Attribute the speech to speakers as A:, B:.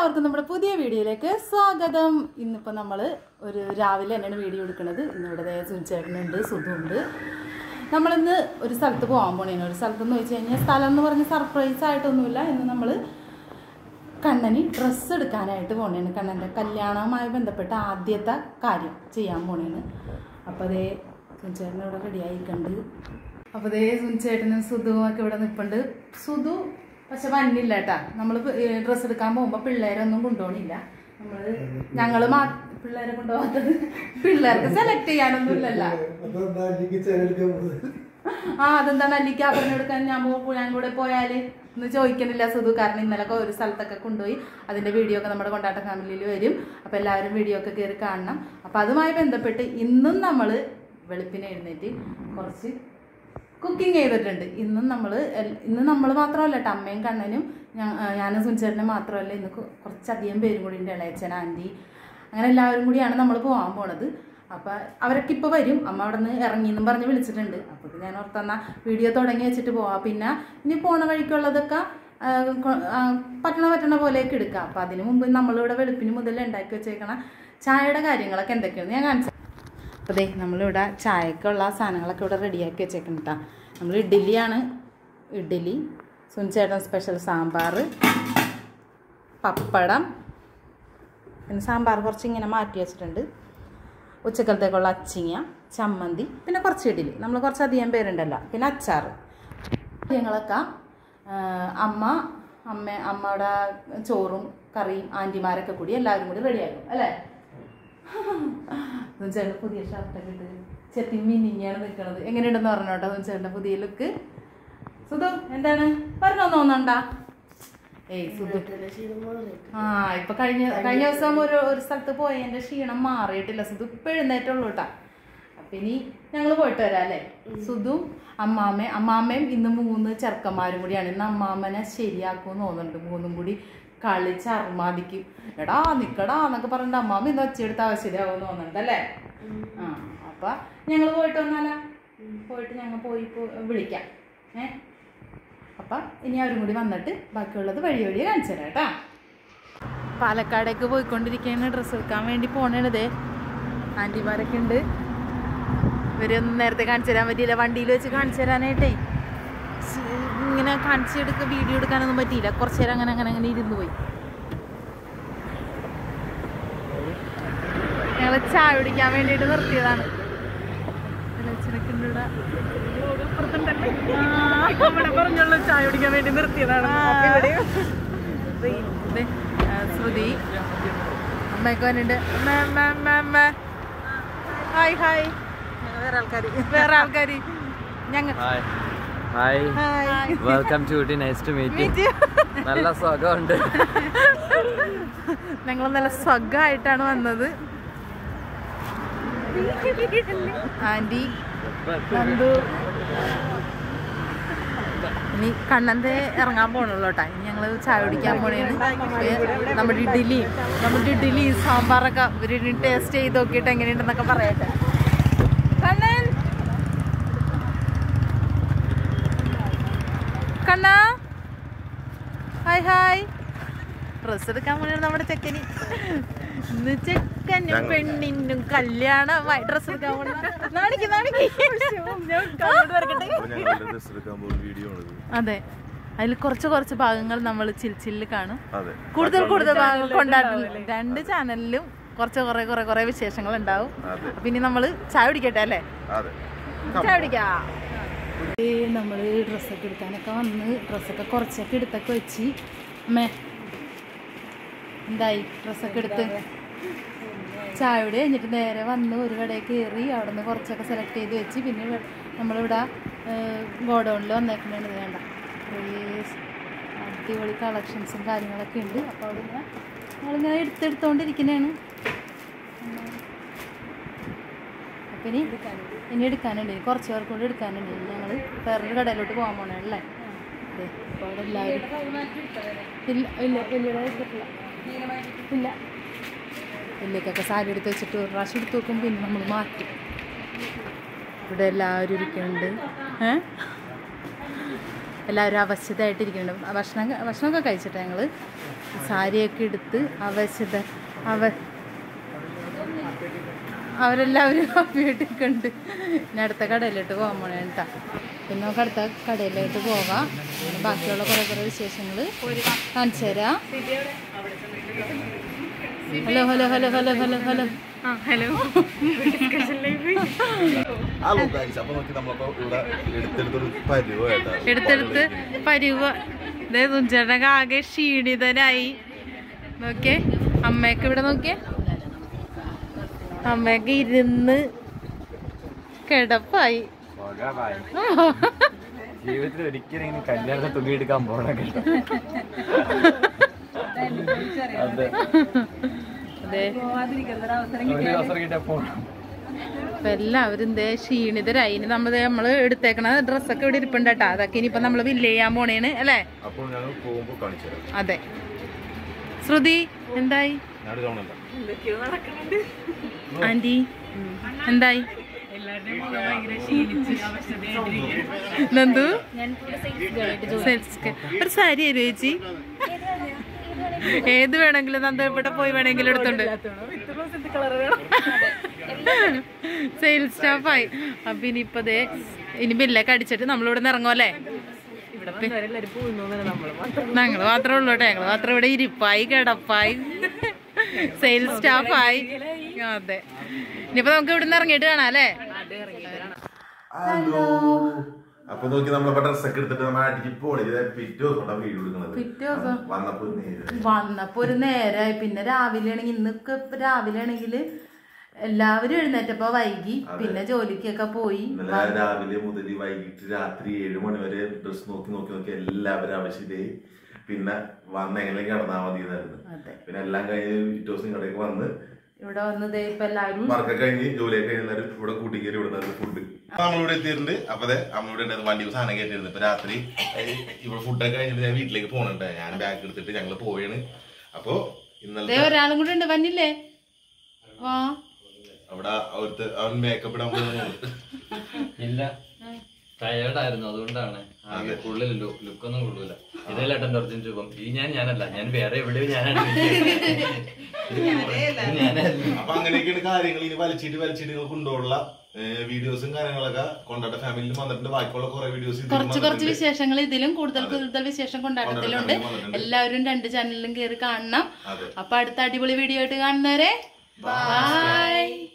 A: എല്ലാവർക്കും നമ്മുടെ പുതിയ വീഡിയോയിലേക്ക് സ്വാഗതം ഇന്നിപ്പോൾ നമ്മൾ ഒരു രാവിലെ തന്നെയാണ് വീഡിയോ എടുക്കുന്നത് ഇന്നിവിടെ സുനിച്ചേട്ടനുണ്ട് സുധുണ്ട് നമ്മളിന്ന് ഒരു സ്ഥലത്ത് പോകാൻ പോണേന് ഒരു സ്ഥലത്തെന്ന് വെച്ച് കഴിഞ്ഞാൽ സ്ഥലം എന്ന് പറഞ്ഞ് സർപ്രൈസ് ആയിട്ടൊന്നുമില്ല ഇന്ന് നമ്മൾ കണ്ണന് ഡ്രസ്സ് എടുക്കാനായിട്ട് പോണേന് കണ്ണൻ്റെ കല്യാണവുമായി ബന്ധപ്പെട്ട ആദ്യത്തെ കാര്യം ചെയ്യാൻ പോണേന് അപ്പോൾ അതേ സുനിച്ചേട്ടൻ ഇവിടെ റെഡിയായിക്കണ്ട് അപ്പോൾ അതേ സുനിച്ചേട്ടനും സുധുവും ഒക്കെ ഇവിടെ നിൽപ്പുണ്ട് സുധു പക്ഷെ വന്നില്ല കേട്ടാ നമ്മൾ ഡ്രസ്സ് എടുക്കാൻ പോകുമ്പോൾ പിള്ളേരൊന്നും കൊണ്ടുപോകണില്ല നമ്മൾ ഞങ്ങൾ മാ പിള്ളേരെ കൊണ്ടുപോകാത്തത് പിള്ളേർക്ക് സെലക്ട് ചെയ്യാനൊന്നും ഇല്ലല്ലോ
B: അതെന്താ എനിക്ക് ചെലവഴിക്കാൻ പോകുന്നത്
A: ആ അതെന്താണ് അല്ലിക്ക് ആ പറഞ്ഞെടുക്കാൻ ഞാൻ പോ ഞാൻ കൂടെ പോയാല് എന്ന് ചോദിക്കണില്ല സുധു കാരണം ഇന്നലെ ഒരു സ്ഥലത്തൊക്കെ കൊണ്ടുപോയി അതിന്റെ വീഡിയോ ഒക്കെ നമ്മുടെ കൊണ്ടാട്ട ഫാമിലിയിൽ വരും അപ്പൊ എല്ലാവരും വീഡിയോ ഒക്കെ കയറി കാണണം അപ്പൊ അതുമായി ബന്ധപ്പെട്ട് ഇന്നും നമ്മൾ വെളുപ്പിനെ എഴുന്നേറ്റ് കുറച്ച് കുക്കിംഗ് ചെയ്തിട്ടുണ്ട് ഇന്നും നമ്മൾ ഇന്ന് നമ്മൾ മാത്രമല്ല കേട്ടോ അമ്മയും കണ്ണനും ഞാ- ആ, ഞാനും സുനിച്ചേട്ടനും മാത്രമല്ല ഇന്ന് കു- കുറച്ചധികം പേരും കൂടി ഉണ്ട് ഇളയച്ചൻ ആൻറ്റി അങ്ങനെ എല്ലാവരും കൂടിയാണ് നമ്മൾ പോകാൻ പോണത് അപ്പം അവരൊക്കെ ഇപ്പോൾ വരും അമ്മ അവിടെ നിന്ന് ഇറങ്ങിയെന്നും പറഞ്ഞ് വിളിച്ചിട്ടുണ്ട് അപ്പോൾ ഞാൻ ഓർത്തെന്നാ വീഡിയോ തുടങ്ങി വെച്ചിട്ട് പോവാം പിന്നെ ഇനി പോണ വഴിക്കുള്ളതൊക്കെ ആ, കൊ- ആ, പറ്റണ പറ്റണ പോലെയൊക്കെ എടുക്കാം അപ്പം അതിന് മുമ്പ് നമ്മളിവിടെ വെളുപ്പിന് മുതൽ ഉണ്ടാക്കി വെച്ചേക്കണ ചായയുടെ കാര്യങ്ങളൊക്കെ എന്തൊക്കെയാണ് ഞാൻ കാണിച്ചു അപ്പോൾ ദേ നമ്മളിവിടെ ചായക്കുള്ള സാധനങ്ങളൊക്കെ ഇവിടെ റെഡിയാക്കി വെച്ചേക്കണം കേട്ടോ നമ്മൾ ഇഡ്ഡലിയാണ് ഇഡ്ഡലി സുനിച്ചേട്ടൻ സ്പെഷ്യൽ സാമ്പാർ പപ്പടം പിന്നെ സാമ്പാർ കുറച്ച് ഇങ്ങനെ മാറ്റി വെച്ചിട്ടുണ്ട് ഉച്ചക്കലത്തേക്കുള്ള അച്ചിങ്ങ ചമ്മന്തി പിന്നെ കുറച്ച് ഇഡ്ഡലി നമ്മൾ കുറച്ചധികം പേരുണ്ടല്ലോ പിന്നെ അച്ചാർ ഞങ്ങളൊക്കെ അമ്മ അമ്മ അമ്മയുടെ ചോറും കറിയും ആൻറ്റിമാരൊക്കെ കൂടി എല്ലാവരും കൂടി റെഡിയാക്കും അല്ലേ ചേട്ടൻ പുതിയ ഷർട്ടൊക്കെ ഇട്ട് ചെത്തി മിനിങ്ങാണ് നിൽക്കണത് എങ്ങനെയുണ്ടെന്ന് പറഞ്ഞോട്ടോ ചേട്ടൻ്റെ പുതിയ ലുക്ക് സുധു എന്താണ് പറഞ്ഞോ തോന്നണ്ടാ ഏയ് സുധു ആ ഇപ്പൊ കഴിഞ്ഞ കഴിഞ്ഞ ദിവസം ഒരു ഒരു സ്ഥലത്ത് പോയതിന്റെ ക്ഷീണം മാറിയിട്ടില്ല സുധു ഇപ്പൊ എഴുന്നേറ്റുള്ളൂ കേട്ടാ അപ്പൊ ഇനി ഞങ്ങൾ പോയിട്ട് വരാം അല്ലേ സുധും അമ്മാമ്മയും അമ്മാമ്മയും ഇന്ന് മൂന്ന് ചെറുക്കന്മാരും കൂടിയാണ് ഇന്ന് അമ്മാമ്മനെ ശരിയാക്കും തോന്നുന്നുണ്ട് മൂന്നും കൂടി കളിച്ച് അർമാദിക്കും എടാ നിക്കടാ എന്നൊക്കെ പറഞ്ഞിട്ട് അമ്മാമ്മ ഇന്ന് ഒച്ചയെടുത്ത് ആവശ്യമാവും തോന്നുന്നുണ്ട് അല്ലേ ആ അപ്പൊ ഞങ്ങൾ പോയിട്ട് വന്നാലാ പോയിട്ട് ഞങ്ങൾ പോയി പോ- വിളിക്കാം ഏ അപ്പം ഇനി അവരും കൂടി വന്നിട്ട് ബാക്കിയുള്ളത് വഴി വഴി കാണിച്ചു തരാം കേട്ടാ പാലക്കാടേക്ക് പോയിക്കൊണ്ടിരിക്കുകയാണ് ഡ്രസ്സ് എടുക്കാൻ വേണ്ടി പോണേണതേ ആൻറ്റിമാരൊക്കെ ഉണ്ട് ഇവരൊന്നും നേരത്തെ കാണിച്ചു തരാൻ പറ്റിയില്ല വണ്ടിയിൽ വെച്ച് കാണിച്ചു തരാനായിട്ടേ സ് ഇങ്ങനെ കാണിച്ചു എടുക്ക വീഡിയോ എടുക്കാനൊന്നും പറ്റിയില്ല കുറച്ച് നേരം അങ്ങനെ അങ്ങനെ അങ്ങനെ ഇരുന്ന് പോയി ഞങ്ങൾ ചായ കുടിക്കാൻ വേണ്ടിയിട്ട് നിർത്തിയതാണ് ഇളയച്ചനൊക്കെ ഉണ്ട് ഇവിടെ.
C: ഇവിടെ പറഞ്ഞുള്ള ചായ കുടിക്കാൻ വേണ്ടി നിർത്തിയതാണ് അപ്പൊ ഇവിടെ
A: ദേ, ആ, ശ്രുതി അമ്മയൊക്കെ വന്നിട്ടുണ്ട് അമ്മ, അമ്മ, അമ്മ, അമ്മ. ഹായ് ഹായ്
C: വേറെ ആൾക്കാര്
A: വേറെ ആൾക്കാര് ഞങ്ങൾ
D: hi hi
A: hi
D: welcome to Ooty nice to meet നല്ല സുഖമുണ്ട്
A: ഞങ്ങൾ നല്ല സ്വഗമായിട്ടാണ് വന്നത് ആൻറ്റി നന്ദു ഇനി കണ്ണന്റെ ഇറങ്ങാൻ പോണല്ലോ കേട്ടാ ഇനി ഞങ്ങൾ ചായ കുടിക്കാൻ പോണേണ് ഏ, നമ്മുടെ ഇഡ്ഡലി നമ്മുടെ ഇഡ്ഡലി സാമ്പാറൊക്കെ ഇവര് ടേസ്റ്റ് ചെയ്ത് നോക്കിയിട്ട് എങ്ങനെയുണ്ടെന്നൊക്കെ പറയട്ടെ Kannan Kanna hi hi dress എടുക്കാൻ പോണേണ് നമ്മുടെ ചെക്കന് ഇന്ന് ചെക്കനും പെണ്ണിനും കല്യാണമായി ഡ്രസ് എടുക്കാൻ പോണ നാണിക്ക് നാണിക്ക്
B: വീഡിയോ ആണിത്
A: അതെ അതിൽ കുറച്ച് കുറച്ച് ഭാഗങ്ങൾ നമ്മൾ ചിൽച്ചില്ല് കാണും
B: അതെ
A: കൂടുതൽ കൂടുതൽ ഭാഗങ്ങൾ കൊണ്ടാട്ടില്ല രണ്ട് ചാനലിലും കുറച്ച് കുറെ കുറെ കുറെ വിശേഷങ്ങൾ ഉണ്ടാവും
B: അതെ
A: അപ്പൊ ഇനി നമ്മള് ചായ കുടിക്കട്ടെ അല്ലേ
B: അതെ
A: ചായ കുടിക്കാം നമ്മൾ ഡ്രസ്സൊക്കെ എടുക്കാനൊക്കെ വന്ന് ഡ്രസ്സൊക്കെ കുറച്ചൊക്കെ എടുത്തൊക്കെ വെച്ച് അമ്മേ എന്തായി ഡ്രസ്സൊക്കെ എടുത്ത് ചായ കുടി കഴിഞ്ഞിട്ട് നേരെ വന്ന് ഒരു കടയിൽ കയറി അവിടെ നിന്ന് കുറച്ചൊക്കെ സെലക്ട് ചെയ്ത് വെച്ച് പിന്നെ ഇവിടെ- നമ്മളിവിടെ ഗോഡൗണിൽ വന്നേക്കുന്നത് വേണ്ട കുറേ അടിപൊളി കളക്ഷൻസും കാര്യങ്ങളൊക്കെ ഉണ്ട് അപ്പോൾ അവിടെ ഇങ്ങനെ നമ്മളിങ്ങനെ എടുത്തെടുത്തോണ്ടിരിക്കുന്നതാണ് അപ്പം ഇനി ഇനി എടുക്കാനുണ്ട് ഇനി കുറച്ച് പേർക്ക് കൂടി എടുക്കാനുണ്ട് ഇനി ഞങ്ങൾ വേറൊരു കടയിലോട്ട് പോകാൻ പോണേ അല്ലേ അതെ അപ്പോൾ അവിടെ എല്ലാവരും ഇല്ല ഇല്ല വലിയ എടുത്തിട്ടില്ല ഇല്ല വലിയക്കൊക്കെ സാരി എടുത്ത് വെച്ചിട്ട് ഒരു പ്രാവശ്യം എടുത്ത് വെക്കും പിന്നെ നമ്മൾ മാറ്റും ഇവിടെ എല്ലാവരും ഇരിക്കുന്നുണ്ട് ഏ എല്ലാവരും അവശതായിട്ടിരിക്കുന്നുണ്ട് ഭക്ഷണം ഭക്ഷണമൊക്കെ കഴിച്ചിട്ട് ഞങ്ങൾ സാരിയൊക്കെ എടുത്ത് അവശത അവ അവരെല്ലാവരും ഹാപ്പിയായിട്ട് കണ്ട് ഇനി അടുത്ത കടയിലോട്ട് പോകാൻ പോണേ കേട്ടാ പിന്നെ നമുക്ക് അടുത്ത കടയിലോട്ട് പോകാം പിന്നെ ബാക്കിയുള്ള കുറേ കുറേ വിശേഷങ്ങൾ കാണിച്ചു തരാം hello hello hello hello hello hello
C: ആ hello discussion life
B: hello guys അപ്പൊ നോക്കി നമ്മളപ്പോ ഇവിടെ എടുത്തെടുത്തൊരു പരിവായിട്ടാ
A: എടുത്തെടുത്ത് പരുവ ഇതേ തുഞ്ചേട്ടനൊക്കെ ആകെ ക്ഷീണിതനായി നോക്കിയേ അമ്മയൊക്കെ ഇവിടെ നോക്കിയേ അമ്മയൊക്കെ ഇരുന്ന് കിടപ്പായി
D: ജീവിതത്തിൽ ഒരിക്കലും ഇങ്ങനെ കല്യാണത്തിന് തുണി എടുക്കാൻ പോകണം കേട്ടോ അതെ
A: അതെ
D: ഒരു അവസരം കിട്ടിയാ പോകണം
A: അപ്പൊ എല്ലാവരും ഇതേ ക്ഷീണിതരായി ഇനി നമ്മൾ നമ്മള് എടുത്തേക്കണ ഡ്രസ്സൊക്കെ ഇവിടെ ഇരിപ്പുണ്ട് കേട്ടോ അതൊക്കെ ഇനിയിപ്പോ നമ്മള് ബില്ല് ചെയ്യാൻ പോണേണ് അല്ലേ
B: അപ്പോൾ ഞങ്ങൾ പോകുമ്പോ കാണിച്ചു തരാം
A: അതെ ശ്രുതി എന്തായി
B: ഞാൻ ഗവൺമെന്റ്
C: എന്തൊക്കെയോ നടക്കുന്നുണ്ട്
A: ആന്റി എന്തായി
C: എല്ലാവരുടെയും മുഖം ഭയങ്കര ക്ഷീണിച്ച് അവശതയായിട്ടിരിക്കുകയാണ്
A: നന്ദു സെൽസ് ഗേൾ. ഒരു സാരി തരുമോ ചേച്ചി ഏത് വേണമെങ്കിലും നന്ദു ഇവിടെ പോയി വേണമെങ്കിലും എടുത്തോണ്ട്
C: വിത്ത് റോസിന്റെ കളർ വേണം
A: സെയിൽസ് സ്റ്റാഫായി അപ്പൊ ഇനിയിപ്പോ ദേ ഇനി ബില്ലൊക്കെ അടിച്ചിട്ട് നമ്മളിവിടെ നിന്ന് ഇറങ്ങുമല്ലേ
C: ഇവിടെ വന്നവരെല്ലാരും പോകുന്നു നമ്മൾ മാത്രം
A: ഞങ്ങള് മാത്രമേ ഉള്ളൂ കേട്ടോ ഞങ്ങള് മാത്രം ഇവിടെ ഇരിപ്പായി കിടപ്പായി സെയിൽസ് സ്റ്റാഫായി അതെ ഇനിയിപ്പോ നമുക്ക് ഇവിടെ നിന്ന് ഇറങ്ങിയിട്ട് കാണാം അല്ലേ
B: ഹലോ അപ്പൊ നോക്കി നമ്മളിപ്പോ ഡ്രസ്സൊക്കെ എടുത്തിട്ട് നമ്മൾ അടിച്ച് പോണി പിറ്റേ ദിവസം വീഡിയോ എടുക്കണത്
A: പിറ്റേ ദിവസം?
B: വന്നപ്പോ നേരെ
A: വന്നപ്പോ ഒരു നേരമായി പിന്നെ രാവിലെ ആണെങ്കിൽ ഇന്നൊക്കെ ഇപ്പൊ രാവിലെ ആണെങ്കിൽ എല്ലാവരും എഴുന്നേറ്റപ്പോ വൈകി പിന്നെ ജോലിക്കൊക്കെ പോയി
B: ഇന്നലെ രാവിലെ മുതൽ വൈകിട്ട് രാത്രി ഏഴ് മണി വരെ ഡ്രസ് നോക്കി നോക്കി നോക്കി എല്ലാവരും ആവശ്യതയായി പിന്നെ വന്ന് എങ്ങനെ കിടന്നാ മതി എന്നായിരുന്നു
A: അതെ
B: പിന്നെ എല്ലാം കഴിഞ്ഞ് പിറ്റേ ദിവസം കടയ്ക്ക് വന്ന്
A: ഇവിടെ വന്നത് ഇപ്പൊ എല്ലാവരും
B: വർക്കൊക്കെ കഴിഞ്ഞ് ജോലിയൊക്കെ കഴിഞ്ഞാൽ ഇവിടെ കൂട്ടിക്കയറി ഇവിടെ ഫുഡ് നമ്മളിവിടെ എത്തിയിട്ടുണ്ട് അപ്പൊ അതെ നമ്മളിവിടെ ഉണ്ടായിരുന്നു വണ്ടി സാധനം കയറ്റിയിരുന്നു ഇപ്പൊ രാത്രി ഏഹ്, ഇവിടെ ഫുഡൊക്കെ കഴിഞ്ഞിട്ട് ഞാൻ വീട്ടിലേക്ക് പോകണുണ്ട് ഞാൻ ബാഗ് എടുത്തിട്ട് ഞങ്ങള് പോവാണ് അപ്പൊ
A: ദേ
B: ഇന്നലെ
A: ഒരാളും കൂടെ ഉണ്ട് വന്നില്ലേ വാ
B: അവിടെ അവിടുത്തെ അവൻ മേക്കപ്പ് ഇടാൻ പോകുന്നത്
D: ഇല്ല ടയേർഡായിരുന്നു അതുകൊണ്ടാണ് ആകെ കൊള്ളില്ല ലുക്കൊന്നും കൊള്ളൂല ഇതല്ല ഏട്ടൻ്റെ ഒറിജിനൽ രൂപം ഈ ഞാൻ ഞാനല്ല ഞാൻ വേറെ എവിടെയോ ഞാനാണ് ഇത് ഞാനല്ല
B: അപ്പൊ അങ്ങനെയൊക്കെയാണ് കാര്യങ്ങൾ ഇനി വലിച്ചിട്ട് വലിച്ചിട്ട് നിങ്ങൾ കൊണ്ടുപോകുള്ള വീഡിയോസും കാര്യങ്ങളൊക്കെ കൊണ്ടാട്ട ഫാമിലിയിൽ വന്നിട്ടുണ്ട് ബാക്കിയുള്ള കുറെ വീഡിയോസ്
A: കുറച്ച് കുറച്ച് വിശേഷങ്ങൾ ഇതിലും കൂടുതൽ കൂടുതൽ വിശേഷം കൊണ്ടാട്ടത്തിലുണ്ട്
B: കൊണ്ടാട്ടത്തിലും
A: എല്ലാവരും രണ്ട് ചാനലിലും കയറി കാണണം
B: അതെ
A: അപ്പൊ അടുത്ത അടിപൊളി വീഡിയോ ആയിട്ട് കാണുന്നവരെ ബൈ